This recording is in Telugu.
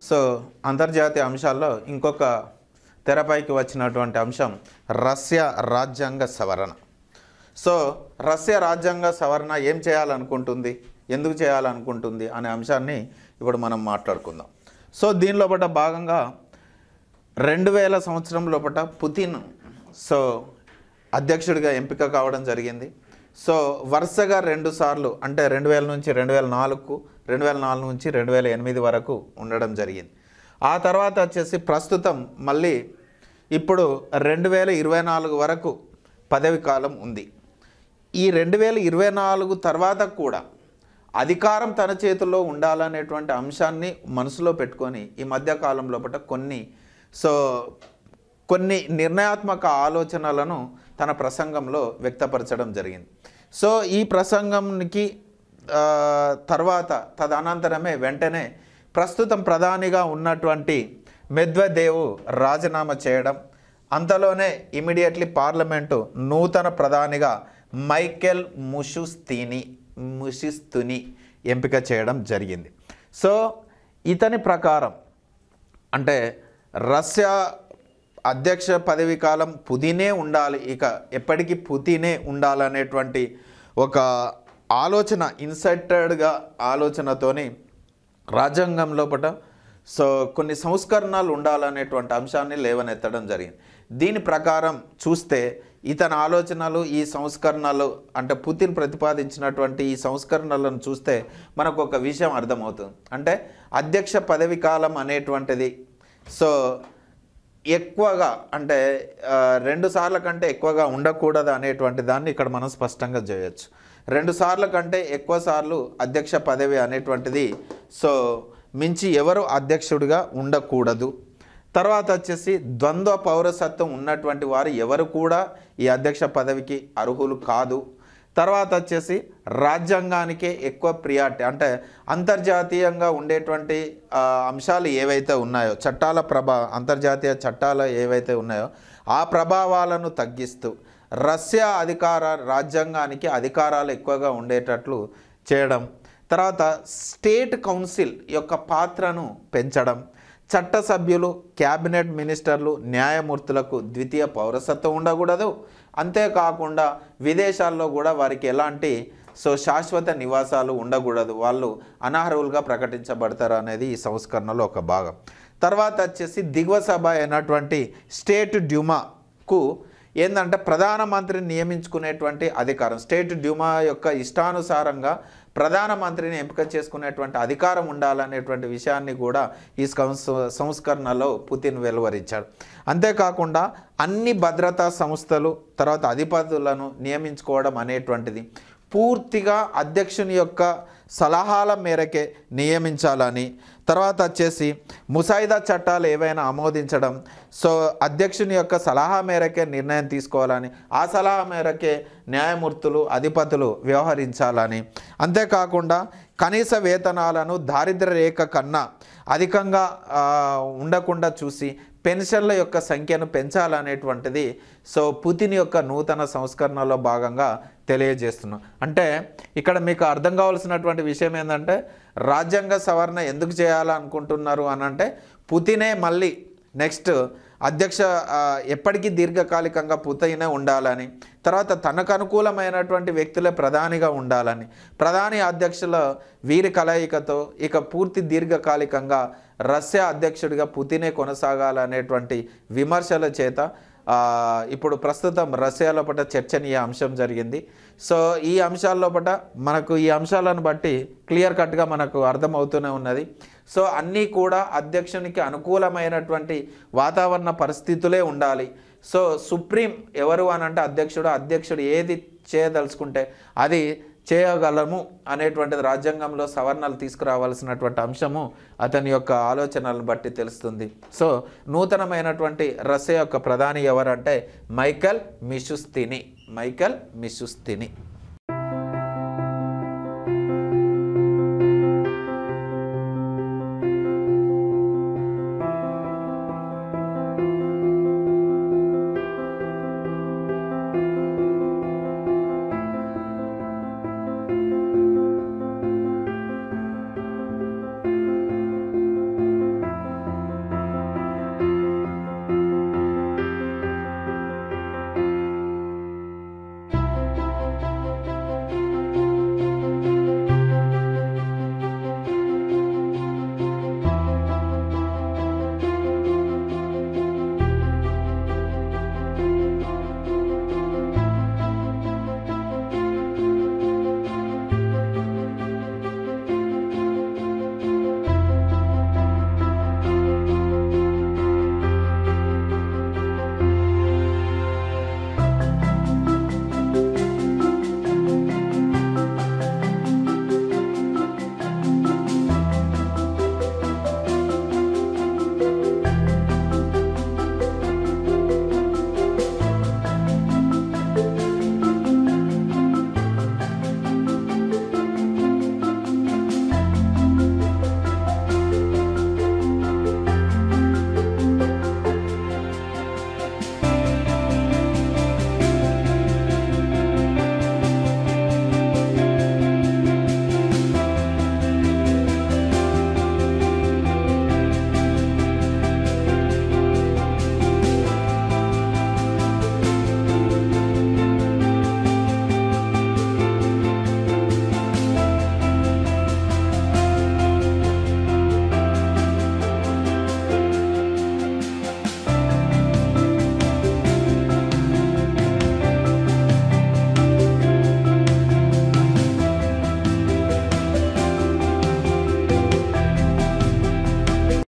సో అంతర్జాతీయ అంశాల్లో ఇంకొక తెరపైకి వచ్చినటువంటి అంశం రష్యా రాజ్యాంగ సవరణ సో రష్యా రాజ్యాంగ సవరణ ఏం చేయాలనుకుంటుంది ఎందుకు చేయాలనుకుంటుంది అనే అంశాన్ని ఇప్పుడు మనం మాట్లాడుకుందాం సో దీనిలో పట భాగంగా రెండు వేల సంవత్సరం లోపల పుతిన్ సో అధ్యక్షుడిగా ఎంపిక కావడం జరిగింది సో వరుసగా రెండు సార్లు అంటే రెండు వేల నుంచి రెండు వేల నాలుగుకు రెండు వేల నాలుగు నుంచి రెండు వేల ఎనిమిది వరకు ఉండడం జరిగింది ఆ తర్వాత వచ్చేసి ప్రస్తుతం మళ్ళీ ఇప్పుడు రెండు వేల ఇరవై నాలుగు వరకు పదవి కాలం ఉంది ఈ రెండు వేల ఇరవై నాలుగు తర్వాత కూడా అధికారం తన చేతుల్లో ఉండాలనేటువంటి అంశాన్ని మనసులో పెట్టుకొని ఈ మధ్య కాలం లోపల కొన్ని సో కొన్ని నిర్ణయాత్మక ఆలోచనలను తన ప్రసంగంలో వ్యక్తపరచడం జరిగింది సో ఈ ప్రసంగంకి ఆ, తర్వాత తదనంతరమే వెంటనే ప్రస్తుతం ప్రధానిగా ఉన్నటువంటి మెద్వదేవ్ రాజీనామా చేయడం అంతలోనే ఇమీడియట్లీ పార్లమెంటు నూతన ప్రధానిగా మైకెల్ ముషుస్తీని ముషిస్తుని ఎంపిక చేయడం జరిగింది సో ఇతని ప్రకారం అంటే రష్యా అధ్యక్ష పదవి కాలం పుతినే ఉండాలి ఇక ఎప్పటికీ పుతినే ఉండాలనేటువంటి ఒక ఆలోచన ఇన్సైటెడ్గా ఆలోచనతోని రాజ్యాంగం లోపల సో కొన్ని సంస్కరణలు ఉండాలనేటువంటి అంశాన్ని లేవనెత్తడం జరిగింది దీని ప్రకారం చూస్తే ఇతని ఆలోచనలు ఈ సంస్కరణలు అంటే పుతిన్ ప్రతిపాదించినటువంటి ఈ సంస్కరణలను చూస్తే మనకు ఒక విషయం అర్థమవుతుంది అంటే అధ్యక్ష పదవి కాలం అనేటువంటిది సో ఎక్కువగా అంటే ఆ, రెండు సార్ల కంటే ఎక్కువగా ఉండకూడదు అనేటువంటి దాన్ని ఇక్కడ మనం స్పష్టంగా చేయొచ్చు రెండు సార్ల కంటే ఎక్కువ సార్లు అధ్యక్ష పదవి అనేటువంటిది సో మించి ఎవరు అధ్యక్షుడిగా ఉండకూడదు తర్వాత వచ్చేసి ద్వంద్వ పౌరసత్వం ఉన్నటువంటి వారు ఎవరు కూడా ఈ అధ్యక్ష పదవికి అర్హులు కాదు తర్వాత వచ్చేసి రాజ్యాంగానికే ఎక్కువ ప్రియారిటీ అంటే అంతర్జాతీయంగా ఉండేటువంటి ఆ, అంశాలు ఏవైతే ఉన్నాయో చట్టాల ప్రభా అంతర్జాతీయ చట్టాలు ఏవైతే ఉన్నాయో ఆ ప్రభావాలను తగ్గిస్తూ రష్యా అధికార రాజ్యాంగానికి అధికారాలు ఎక్కువగా ఉండేటట్లు చేయడం తర్వాత స్టేట్ కౌన్సిల్ యొక్క పాత్రను పెంచడం చట్టసభ్యులు క్యాబినెట్ మినిస్టర్లు న్యాయమూర్తులకు ద్వితీయ పౌరసత్వం ఉండకూడదు అంతేకాకుండా విదేశాల్లో కూడా వారికి ఎలాంటి సో శాశ్వత నివాసాలు ఉండకూడదు వాళ్ళు అనర్హులుగా ప్రకటించబడతారు అనేది ఈ సంస్కరణలో ఒక భాగం తర్వాత వచ్చేసి దిగువ సభ అయినటువంటి స్టేట్ డ్యూమాకు ఏంటంటే ప్రధానమంత్రిని నియమించుకునేటువంటి అధికారం స్టేట్ డ్యూమా యొక్క ఇష్టానుసారంగా ప్రధానమంత్రిని ఎంపిక చేసుకునేటువంటి అధికారం ఉండాలనేటువంటి విషయాన్ని కూడా ఈ సంస్- సంస్కరణలో పుతిన్ వెలువరించాడు అంతేకాకుండా అన్ని భద్రతా సంస్థలు తర్వాత అధిపతులను నియమించుకోవడం అనేటువంటిది పూర్తిగా అధ్యక్షుని యొక్క సలహాల మేరకే నియమించాలని తర్వాత వచ్చేసి ముసాయిదా చట్టాలు ఏవైనా ఆమోదించడం సో అధ్యక్షుని యొక్క సలహా మేరకే నిర్ణయం తీసుకోవాలని ఆ సలహా మేరకే న్యాయమూర్తులు అధిపతులు వ్యవహరించాలని అంతేకాకుండా కనీస వేతనాలను దారిద్ర్య రేఖ కన్నా అధికంగా ఆ, ఉండకుండా చూసి పెన్షన్ల యొక్క సంఖ్యను పెంచాలనేటువంటిది సో పుతిన్ యొక్క నూతన సంస్కరణలో భాగంగా తెలియజేస్తున్నాం అంటే ఇక్కడ మీకు అర్థం కావాల్సినటువంటి విషయం ఏంటంటే రాజ్యాంగ సవరణ ఎందుకు చేయాలనుకుంటున్నారు అని అంటే పుతినే మళ్ళీ నెక్స్ట్ అధ్యక్ష ఆ, ఎప్పటికీ దీర్ఘకాలికంగా పుతయినే ఉండాలని తర్వాత తనకు అనుకూలమైనటువంటి వ్యక్తులే ప్రధానిగా ఉండాలని ప్రధాని అధ్యక్షుల వీరి కలయికతో ఇక పూర్తి దీర్ఘకాలికంగా రష్యా అధ్యక్షుడిగా పుతినే కొనసాగాలనేటువంటి విమర్శల చేత ఆ, ఇప్పుడు ప్రస్తుతం రష్యా లోపల చర్చనీయ అంశం జరిగింది సో ఈ అంశాల లోపల మనకు ఈ అంశాలను బట్టి క్లియర్ కట్గా మనకు అర్థమవుతూనే ఉన్నది సో అన్నీ కూడా అధ్యక్షునికి అనుకూలమైనటువంటి వాతావరణ పరిస్థితులే ఉండాలి సో సుప్రీం ఎవరు అని అంటే అధ్యక్షుడు అధ్యక్షుడు ఏది చేయదలుచుకుంటే అది చేయగలము అనేటువంటిది రాజ్యాంగంలో సవరణలు తీసుకురావాల్సినటువంటి అంశము అతని యొక్క ఆలోచనలను బట్టి తెలుస్తుంది సో నూతనమైనటువంటి రష్యా యొక్క ప్రధాని ఎవరంటే మైకల్ మిషుస్తిని మైకల్ మిషుస్తిని